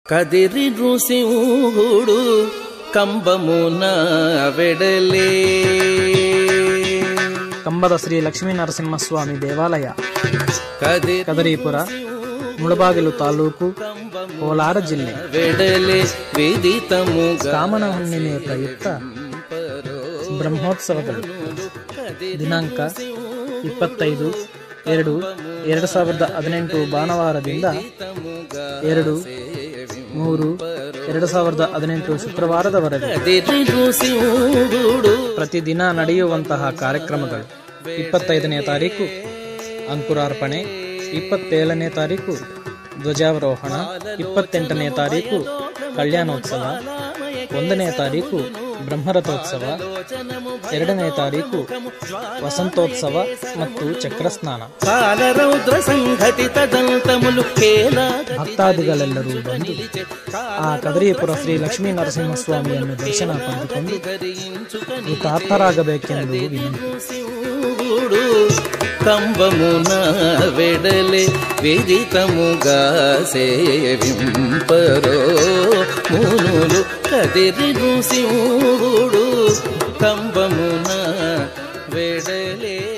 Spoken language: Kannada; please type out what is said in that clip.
కదిరి ఋషివుడు కంబమున వెడలే ಕಂಬದ ಶ್ರೀ ಲಕ್ಷ್ಮೀ ನರಸಿಂಹಸ್ವಾಮಿ ದೇವಾಲಯ కదిరి ಕದರೀಪುರ ಮುಳಬಾಗಿಲು ತಾಲೂಕು ಕೋಲಾರ ಜಿಲ್ಲೆ వెడలే ವಿದಿತముగా ಕಾಮನ ಹುಣ್ಣಿಮೆ ಪ್ರಯುಕ್ತ ಬ್ರಹ್ಮೋತ್ಸವಗಳು ದಿನಾಂಕ ಇಪ್ಪತ್ತೈದು ಎರಡು ಎರಡು ಸಾವಿರದ ಹದಿನೆಂಟು ಭಾನುವಾರದಿಂದ ಎರಡು ಮೂರು ಎರಡು ಸಾವಿರದ ಹದಿನೆಂಟು ಶುಕ್ರವಾರದವರೆಗೆ కదిరి ఋషివుడు ಪ್ರತಿದಿನ ನಡೆಯುವಂತಹ ಕಾರ್ಯಕ್ರಮಗಳು ಇಪ್ಪತ್ತೈದನೇ ತಾರೀಕು ಅಂಕುರಾರ್ಪಣೆ ಇಪ್ಪತ್ತೇಳನೇ ತಾರೀಕು ಧ್ವಜಾವರೋಹಣ ಇಪ್ಪತ್ತೆಂಟನೇ ತಾರೀಕು ಕಲ್ಯಾಣೋತ್ಸವ ಒಂದನೇ ತಾರೀಕು ಬ್ರಹ್ಮರಥೋತ್ಸವ ಎರಡನೇ ತಾರೀಕು ವಸಂತೋತ್ಸವ ಮತ್ತು ಚಕ್ರಸ್ನಾನ కాలరౌద్ర సంఘటిత దంతములు కేలా ಭಕ್ತಾದಿಗಳೆಲ್ಲರೂ ಬಂದು ಆ ಕದರಿಪುರ ಶ್ರೀ ಲಕ್ಷ್ಮೀ ನರಸಿಂಹಸ್ವಾಮಿಯನ್ನು ದರ್ಶನ ಪಡೆದುಕೊಂಡು ಕೃತಾರ್ಥರಾಗಬೇಕೆಂದು ವಿನಂತಿ శివుడు కంబమున వెడలే విదితముగా సేవింపరో మునులు కదిరి శివుడు కంబమున వెడలే